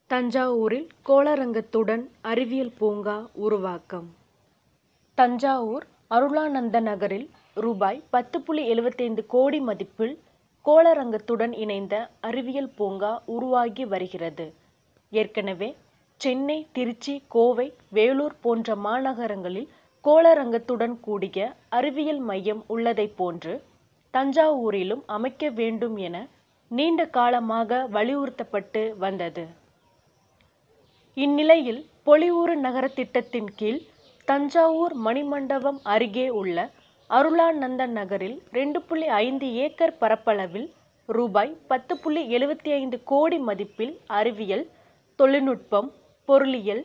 தஞ்சாவூரில் கோளரங்கத்துடன் அறிவியல் பூங்கா உருவாக்கம் தஞ்சாவூர் அருளானந்த நகரில் ரூபாய் பத்து புள்ளி எழுபத்தைந்து கோடி மதிப்பில் கோளரங்கத்துடன் இணைந்த அறிவியல் பூங்கா உருவாகி வருகிறது ஏற்கனவே சென்னை திருச்சி கோவை வேலூர் போன்ற மாநகரங்களில் கோளரங்கத்துடன் கூடிய அறிவியல் மையம் உள்ளதைப் போன்று தஞ்சாவூரிலும் அமைக்க வேண்டும் என நீண்ட காலமாக வலியுறுத்தப்பட்டு வந்தது இந்நிலையில் பொலிவூறு நகர திட்டத்தின் கீழ் தஞ்சாவூர் மணிமண்டபம் அருகே உள்ள அருளானந்த நகரில் ரெண்டு புள்ளி ஐந்து ஏக்கர் பரப்பளவில் ரூபாய் பத்து புள்ளி எழுபத்தி ஐந்து கோடி மதிப்பில் அறிவியல் தொழில்நுட்பம் பொருளியல்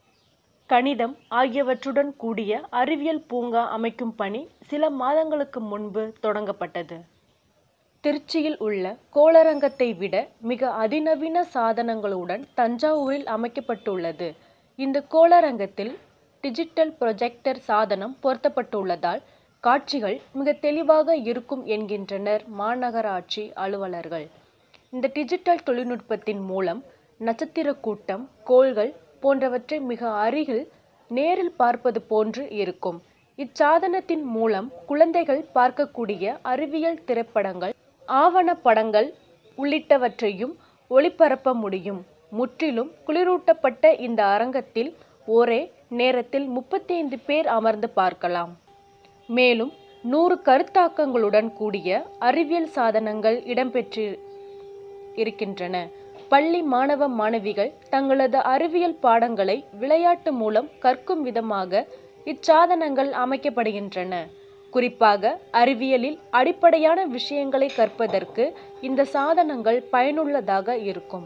கணிதம் ஆகியவற்றுடன் கூடிய அறிவியல் பூங்கா அமைக்கும் பணி சில மாதங்களுக்கு முன்பு தொடங்கப்பட்டது திருச்சியில் உள்ள கோளரங்கத்தை விட மிக அதிநவீன சாதனங்களுடன் தஞ்சாவூரில் அமைக்கப்பட்டுள்ளது இந்த கோளரங்கத்தில் டிஜிட்டல் ப்ரொஜெக்டர் சாதனம் பொருத்தப்பட்டுள்ளதால் காட்சிகள் மிக தெளிவாக இருக்கும் என்கின்றனர் மாநகராட்சி அலுவலர்கள் இந்த டிஜிட்டல் தொழில்நுட்பத்தின் மூலம் நட்சத்திர கூட்டம் கோள்கள் போன்றவற்றை மிக அருகில் நேரில் பார்ப்பது போன்று இருக்கும் இச்சாதனத்தின் மூலம் குழந்தைகள் பார்க்கக்கூடிய அறிவியல் திரைப்படங்கள் ஆவணப்படங்கள் உள்ளிட்டவற்றையும் ஒளிபரப்ப முடியும் முற்றிலும் குளிரூட்டப்பட்ட இந்த அரங்கத்தில் ஒரே நேரத்தில் முப்பத்தி ஐந்து பேர் அமர்ந்து பார்க்கலாம் மேலும் நூறு கருத்தாக்கங்களுடன் கூடிய அறிவியல் சாதனங்கள் இடம்பெற்று இருக்கின்றன பள்ளி மாணவ மாணவிகள் தங்களது அறிவியல் பாடங்களை விளையாட்டு மூலம் கற்கும் விதமாக இச்சாதனங்கள் அமைக்கப்படுகின்றன குறிப்பாக அறிவியலில் அடிப்படையான விஷயங்களை கற்பதற்கு இந்த சாதனங்கள் பயனுள்ளதாக இருக்கும்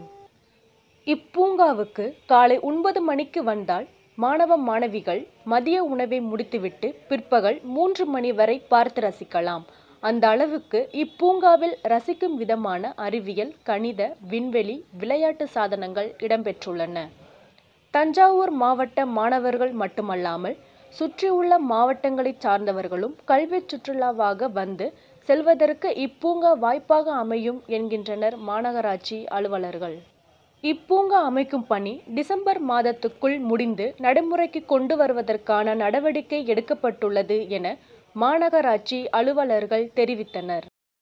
இப்பூங்காவுக்கு காலை ஒன்பது மணிக்கு வந்தால் மாணவ மாணவிகள் மதிய உணவை முடித்துவிட்டு பிற்பகல் மூன்று மணி வரை பார்த்து ரசிக்கலாம் அந்த அளவுக்கு இப்பூங்காவில் ரசிக்கும் விதமான அறிவியல் கணித விண்வெளி விளையாட்டு சாதனங்கள் இடம்பெற்றுள்ளன தஞ்சாவூர் மாவட்ட மாணவர்கள் மட்டுமல்லாமல் சுற்றியுள்ள மாவட்டங்களைச் சார்ந்தவர்களும் கல்வி சுற்றுலாவாக வந்து செல்வதற்கு இப்பூங்கா வாய்ப்பாக அமையும் என்கின்றனர் மாநகராட்சி அலுவலர்கள் இப்பூங்கா அமைக்கும் பணி டிசம்பர் மாதத்துக்குள் முடிந்து நடைமுறைக்கு கொண்டு வருவதற்கான நடவடிக்கை எடுக்கப்பட்டுள்ளது என மாநகராட்சி அலுவலர்கள் தெரிவித்தனர்